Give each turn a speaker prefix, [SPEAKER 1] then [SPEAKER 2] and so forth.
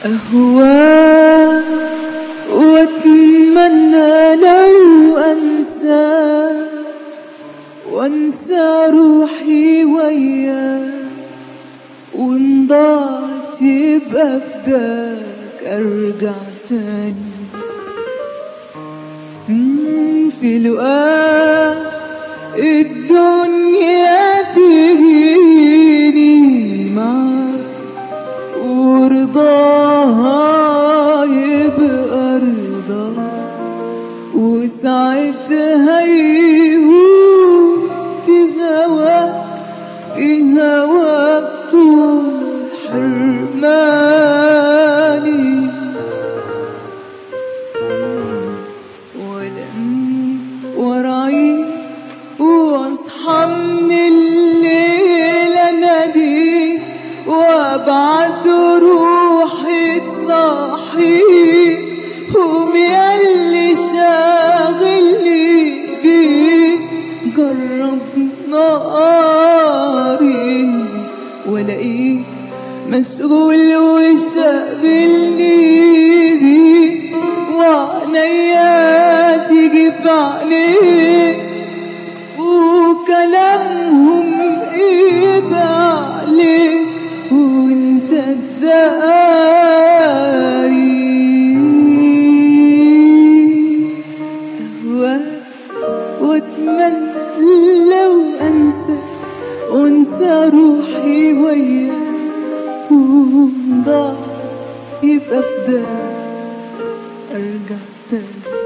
[SPEAKER 1] أهوى وأتمنى لو أنسى وأنسى روحي وياك وإن ضاعت يبقى فداك أرجع تاني مم، في لقاء الدنيا تجيني معاك ورضاها يبقى رضاك وساعتها يهون في هواك في هواك طول حرماني ولم وراي واصحى من الليل اناديك وابعت روحي تصحيك قوم ياللي شاغلني بيك جرب ناري والاقيك مشغول وشاغلني بيك وعينيا تيجي في عينيك وكلامهم ايد عليك وانت الداري أهواك واتمنى لو انسى وانسى روحي وياك وضاع يبقى فداك ارجع تاني